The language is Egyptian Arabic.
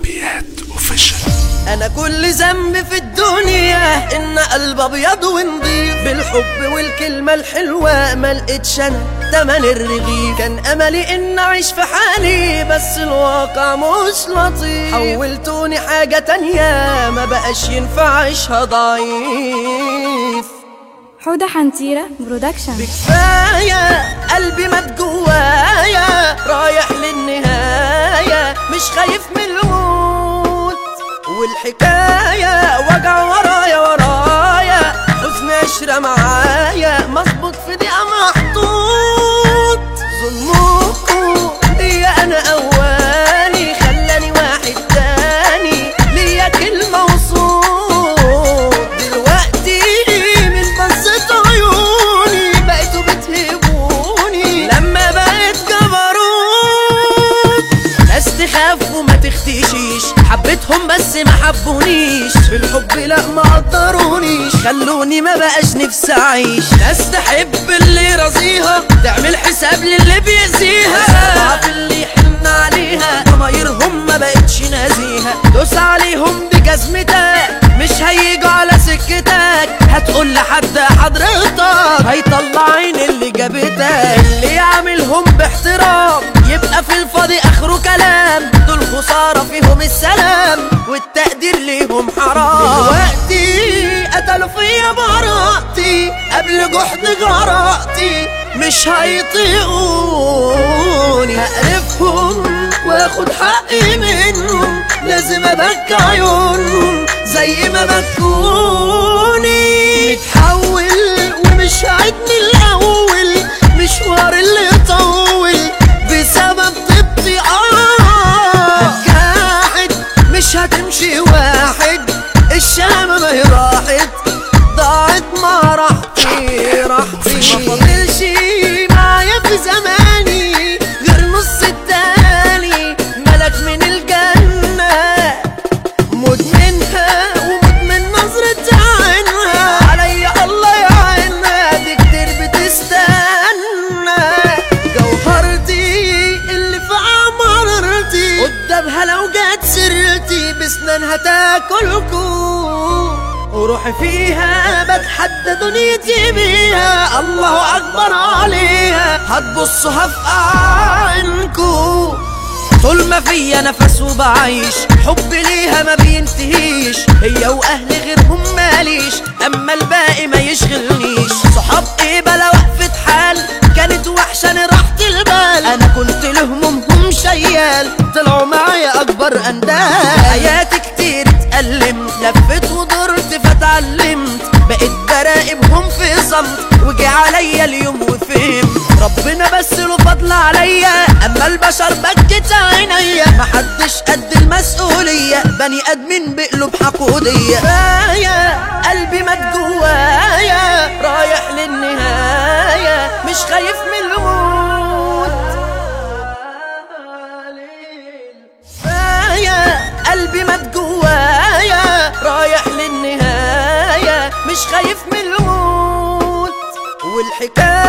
كليات اوفيشال انا كل ذنب في الدنيا ان قلب ابيض ونضيف بالحب والكلمة الحلوة ما لقيتش انا تمن الرغيف كان املي ان اعيش في حالي بس الواقع مش لطيف حولتوني حاجة تانية ما بقاش ينفع اعيشها ضعيف حودة حنتيرة برودكشن كفاية قلبي مات جوايا رايح للنهاية مش خايف من الموت والحكاية وجع ورايا ورايا حزن عشرة معايا مظبوط في دقيقة محطوط ظلمكم ليا أنا أولي خلاني واحد تاني ليا كلمة وصوت دلوقتي من بصة عيوني بقيتوا بتهبوني لما بقيت جبروت ناس تخاف وما تختشيش حبيتهم بس ما حبونيش في الحب لا ما قدرونيش خلوني ما بقاش نفسي اعيش ناس تحب اللي رضيها تعمل حساب للي بيأذيها ضعف اللي يحن عليها ضمايرهم ما بقتش نازيها دوس عليهم بجزمتك مش هيجوا على سكتك هتقول لحد حضرتك هيطلع عين اللي جابتك اللي يعملهم باحترام يبقى في الفاضي اخره كلام دول خسارة فيهم السلام والتقدير ليهم حرام دلوقتي قتلوا فيا براءتي قبل جحد جرأتي مش هيطيقوني هقرفهم واخد حقي منهم لازم ابكي عيونهم زي ما بكوني متحول ومش هعيد من الاول مشوار اللي طول بسبب طبتي اه جاحد مش هتمشي واحد الشام ما هي راحت ضاعت ما راحتي راحتي ما فاضلش معايا في زماني غير نص التاني ملك من الجنة مدمنها ومدمن نظرة عينها عليا الله يعينها دي كتير بتستنى جوهرتي اللي في عمرتي قدامها لو جت سرتي بسنانها تاكلكو وروحي فيها بتحدى دنيتي بيها الله اكبر عليها هتبصها في عينكو طول ما فيا نفس وبعيش حب ليها ما بينتهيش هي واهلي غيرهم ماليش اما الباقي ما يشغلنيش صحاب ايه بلا وقفة حال كانت وحشاني راحة البال انا كنت لهمومهم شيال طلعوا معايا اكبر اندال حياتي كتير اتألمت لفت ودرت فتعلمت بقيت براقبهم في صمت وجي عليا اليوم وفهمت ربنا بس له فضل عليا اما البشر بكت عينيا محدش قد المسؤولية بني ادمين بقلوب حقودية كفاية قلبي مات جوايا رايح للنهاية مش خايف من الموت كفاية قلبي مات جوايا رايح للنهاية مش خايف من الموت والحكاية